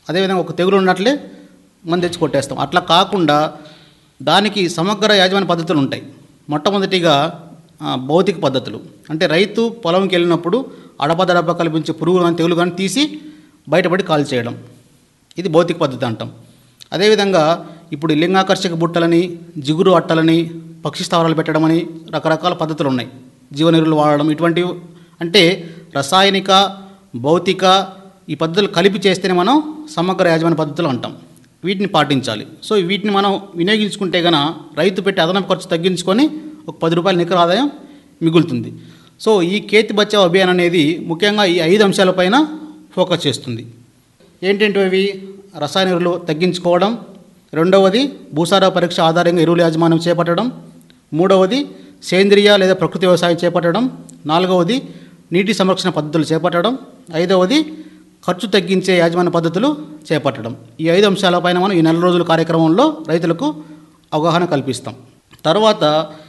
అదేవిధంగా ఒక తెగులు ఉన్నట్లే మనం తెచ్చి కొట్టేస్తాం అట్లా కాకుండా దానికి సమగ్ర యాజమాన్య పద్ధతులు ఉంటాయి మొట్టమొదటిగా ఆ, భౌతిక పద్ధతులు అంటే రైతు పొలంకి వెళ్ళినప్పుడు అడపదడప కల్పించే పురుగులు కానీ తెగులు కానీ తీసి బయటపడి కాల్ చేయడం ఇది భౌతిక పద్ధతి అంటాం అదేవిధంగా ఇప్పుడు ఈ లింగాకర్షక బుట్టలని జిగురు అట్టలని పక్షి స్థావరాలు పెట్టడమని రకరకాల పద్ధతులు ఉన్నాయి జీవనెరువులు వాడడం ఇటువంటివి అంటే రసాయనిక భౌతిక ఈ పద్ధతులు కలిపి చేస్తేనే మనం సమగ్ర యాజమాన్య పద్ధతులు అంటాం వీటిని పాటించాలి సో వీటిని మనం వినియోగించుకుంటే గన రైతు పెట్టి అదనపు ఖర్చు తగ్గించుకొని ఒక పది రూపాయల నికర ఆదాయం మిగులుతుంది సో ఈ కేతి బచావ్ అభియాన్ అనేది ముఖ్యంగా ఈ ఐదు అంశాలపైన ఫోకస్ చేస్తుంది ఏంటంటే అవి రసాయన ఎరువులు తగ్గించుకోవడం రెండవది భూసార పరీక్ష ఆధారంగా ఎరువుల యాజమాన్యం చేపట్టడం మూడవది సేంద్రియ లేదా ప్రకృతి వ్యవసాయం చేపట్టడం నాలుగవది నీటి సంరక్షణ పద్ధతులు చేపట్టడం ఐదవది ఖర్చు తగ్గించే యాజమాన్య పద్ధతులు చేపట్టడం ఈ ఐదు అంశాలపైన మనం ఈ నెల రోజుల కార్యక్రమంలో రైతులకు అవగాహన కల్పిస్తాం తర్వాత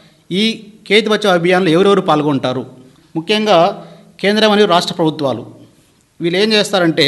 ఈ కేతి బచావ్ అభియాన్లో ఎవరెవరు పాల్గొంటారు ముఖ్యంగా కేంద్ర మరియు రాష్ట్ర ప్రభుత్వాలు వీళ్ళు ఏం చేస్తారంటే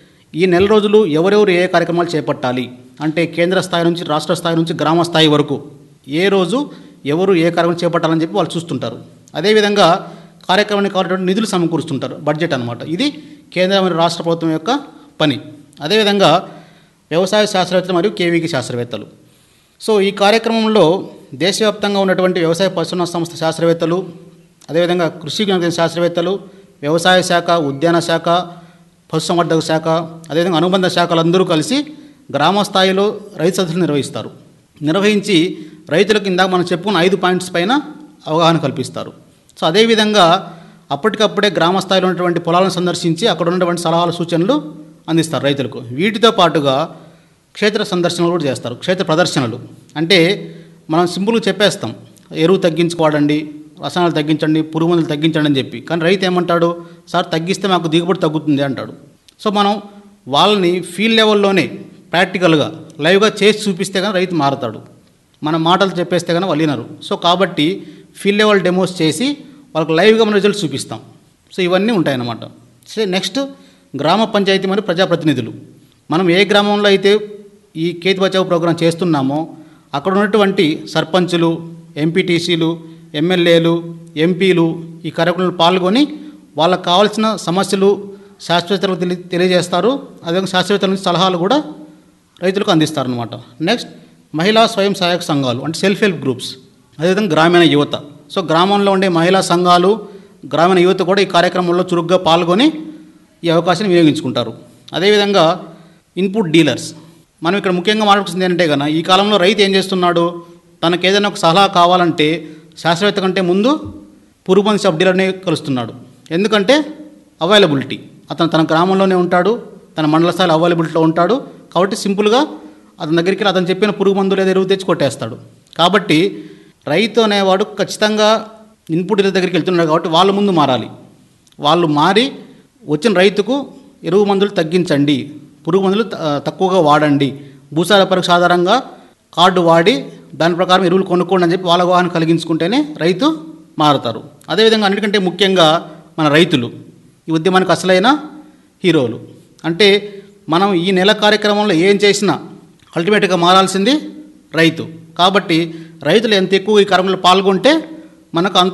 ఈ నెల రోజులు ఎవరెవరు ఏ కార్యక్రమాలు చేపట్టాలి అంటే కేంద్ర స్థాయి నుంచి రాష్ట్ర స్థాయి నుంచి గ్రామ స్థాయి వరకు ఏ రోజు ఎవరు ఏ కార్యక్రమం చేపట్టాలని చెప్పి వాళ్ళు చూస్తుంటారు అదేవిధంగా కార్యక్రమానికి కావాల్సినటువంటి నిధులు సమకూరుస్తుంటారు బడ్జెట్ అనమాట ఇది కేంద్ర మరియు రాష్ట్ర ప్రభుత్వం యొక్క పని అదేవిధంగా వ్యవసాయ శాస్త్రవేత్తలు మరియు కేవీకి శాస్త్రవేత్తలు సో ఈ కార్యక్రమంలో దేశవ్యాప్తంగా ఉన్నటువంటి వ్యవసాయ పరిశోధన సంస్థ శాస్త్రవేత్తలు అదేవిధంగా కృషి విజ్ఞాన శాస్త్రవేత్తలు వ్యవసాయ శాఖ ఉద్యాన శాఖ పశుసంవర్ధక శాఖ అదేవిధంగా అనుబంధ శాఖలందరూ కలిసి గ్రామ స్థాయిలో రైతు సదస్సులు నిర్వహిస్తారు నిర్వహించి రైతులకు ఇందాక మనం చెప్పుకున్న ఐదు పాయింట్స్ పైన అవగాహన కల్పిస్తారు సో అదేవిధంగా అప్పటికప్పుడే గ్రామ స్థాయిలో ఉన్నటువంటి పొలాలను సందర్శించి అక్కడ ఉన్నటువంటి సలహాలు సూచనలు అందిస్తారు రైతులకు వీటితో పాటుగా క్షేత్ర సందర్శనలు కూడా చేస్తారు క్షేత్ర ప్రదర్శనలు అంటే మనం సింపుల్గా చెప్పేస్తాం ఎరువు తగ్గించుకోవాలండి రసాయనాలు తగ్గించండి పురుగు మందులు తగ్గించండి అని చెప్పి కానీ రైతు ఏమంటాడు సార్ తగ్గిస్తే మాకు దిగుబడి తగ్గుతుంది అంటాడు సో మనం వాళ్ళని ఫీల్డ్ లెవెల్లోనే ప్రాక్టికల్గా లైవ్గా చేసి చూపిస్తే కానీ రైతు మారుతాడు మన మాటలు చెప్పేస్తే కానీ వాళ్ళు వినరు సో కాబట్టి ఫీల్డ్ లెవెల్ డెమోస్ చేసి వాళ్ళకి లైవ్గా మన రిజల్ట్స్ చూపిస్తాం సో ఇవన్నీ ఉంటాయన్నమాట సో నెక్స్ట్ గ్రామ పంచాయతీ మరియు ప్రజాప్రతినిధులు మనం ఏ గ్రామంలో అయితే ఈ కేతి బచావ్ ప్రోగ్రాం చేస్తున్నామో అక్కడ ఉన్నటువంటి సర్పంచులు ఎంపీటీసీలు ఎమ్మెల్యేలు ఎంపీలు ఈ కార్యక్రమంలో పాల్గొని వాళ్ళకి కావాల్సిన సమస్యలు శాస్త్రవేత్తలకు తెలి తెలియజేస్తారు అదేవిధంగా శాస్త్రవేత్తల నుంచి సలహాలు కూడా రైతులకు అందిస్తారనమాట నెక్స్ట్ మహిళా స్వయం సహాయక సంఘాలు అంటే సెల్ఫ్ హెల్ప్ గ్రూప్స్ అదేవిధంగా గ్రామీణ యువత సో గ్రామంలో ఉండే మహిళా సంఘాలు గ్రామీణ యువత కూడా ఈ కార్యక్రమంలో చురుగ్గా పాల్గొని ఈ అవకాశాన్ని వినియోగించుకుంటారు అదేవిధంగా ఇన్పుట్ డీలర్స్ మనం ఇక్కడ ముఖ్యంగా మాట్లాడుతుంది ఏంటంటే కనుక ఈ కాలంలో రైతు ఏం చేస్తున్నాడు తనకు ఏదైనా ఒక సలహా కావాలంటే శాస్త్రవేత్త కంటే ముందు పురుగుమంది సబ్ డీలర్ని కలుస్తున్నాడు ఎందుకంటే అవైలబిలిటీ అతను తన గ్రామంలోనే ఉంటాడు తన మండల స్థాయిలో అవైలబిలిటీలో ఉంటాడు కాబట్టి సింపుల్గా అతని దగ్గరికి వెళ్ళి అతను చెప్పిన పురుగు మందు లేదా ఎరువు తెచ్చి కొట్టేస్తాడు కాబట్టి రైతు అనేవాడు ఖచ్చితంగా ఇన్పుట్ డీలర్ దగ్గరికి వెళ్తున్నాడు కాబట్టి వాళ్ళ ముందు మారాలి వాళ్ళు మారి వచ్చిన రైతుకు ఎరువు మందులు తగ్గించండి పురుగు మందులు త- తక్కువగా వాడండి భూసార పరీక్ష ఆధారంగా కార్డు వాడి దాని ప్రకారం ఎరువులు కొనుక్కోండి అని చెప్పి వాళ్ళ అవగాహన కలిగించుకుంటేనే రైతు మారుతారు అదేవిధంగా అన్నిటికంటే ముఖ్యంగా మన రైతులు ఈ ఉద్యమానికి అసలైన హీరోలు అంటే మనం ఈ నెల కార్యక్రమంలో ఏం చేసినా అల్టిమేట్గా మారాల్సింది రైతు కాబట్టి రైతులు ఎంత ఎక్కువ ఈ కార్యక్రమంలో పాల్గొంటే మనకు అంత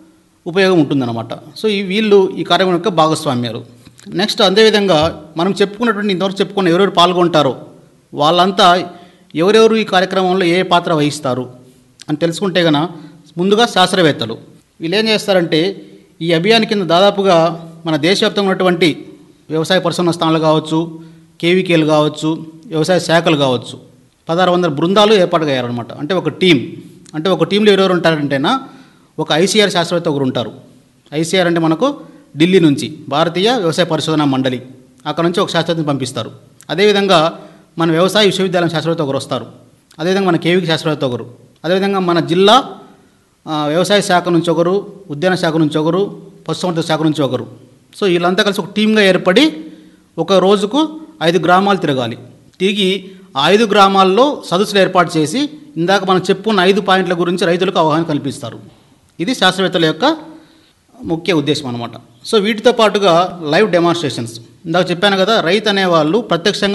ఉపయోగం ఉంటుందన్నమాట సో ఈ వీళ్ళు ఈ కార్యక్రమం యొక్క భాగస్వామ్యాలు నెక్స్ట్ అదేవిధంగా మనం చెప్పుకున్నటువంటి ఇంతవరకు చెప్పుకున్న ఎవరెవరు పాల్గొంటారో వాళ్ళంతా ఎవరెవరు ఈ కార్యక్రమంలో ఏ పాత్ర వహిస్తారు అని తెలుసుకుంటే గన ముందుగా శాస్త్రవేత్తలు వీళ్ళు ఏం చేస్తారంటే ఈ అభియాన్ కింద దాదాపుగా మన దేశవ్యాప్తంగా ఉన్నటువంటి వ్యవసాయ పరిశోధన స్థానాలు కావచ్చు కేవీకేలు కావచ్చు వ్యవసాయ శాఖలు కావచ్చు పదహారు వందల బృందాలు ఏర్పాటుగా అంటే ఒక టీం అంటే ఒక టీంలో ఎవరెవరు ఉంటారంటేనా ఒక ఐసీఆర్ శాస్త్రవేత్త ఒకరు ఉంటారు ఐసీఆర్ అంటే మనకు ఢిల్లీ నుంచి భారతీయ వ్యవసాయ పరిశోధన మండలి అక్కడ నుంచి ఒక శాస్త్రవేత్తని పంపిస్తారు అదేవిధంగా మన వ్యవసాయ విశ్వవిద్యాలయం శాస్త్రవేత్త ఒకరు వస్తారు అదేవిధంగా మన కేవీకి శాస్త్రవేత్త ఒకరు అదేవిధంగా మన జిల్లా ఆ, వ్యవసాయ శాఖ నుంచి ఒకరు ఉద్యాన శాఖ నుంచి ఒకరు పశుసంవర్ధక శాఖ నుంచి ఒకరు సో వీళ్ళంతా కలిసి ఒక టీమ్గా ఏర్పడి ఒక రోజుకు ఐదు గ్రామాలు తిరగాలి తిరిగి ఆ ఐదు గ్రామాల్లో సదస్సులు ఏర్పాటు చేసి ఇందాక మనం చెప్పుకున్న ఐదు పాయింట్ల గురించి రైతులకు అవగాహన కల్పిస్తారు ఇది శాస్త్రవేత్తల యొక్క ముఖ్య ఉద్దేశం అనమాట సో వీటితో పాటుగా లైవ్ డెమాన్స్ట్రేషన్స్ ఇందాక చెప్పాను కదా రైతు అనేవాళ్ళు ప్రత్యక్షంగా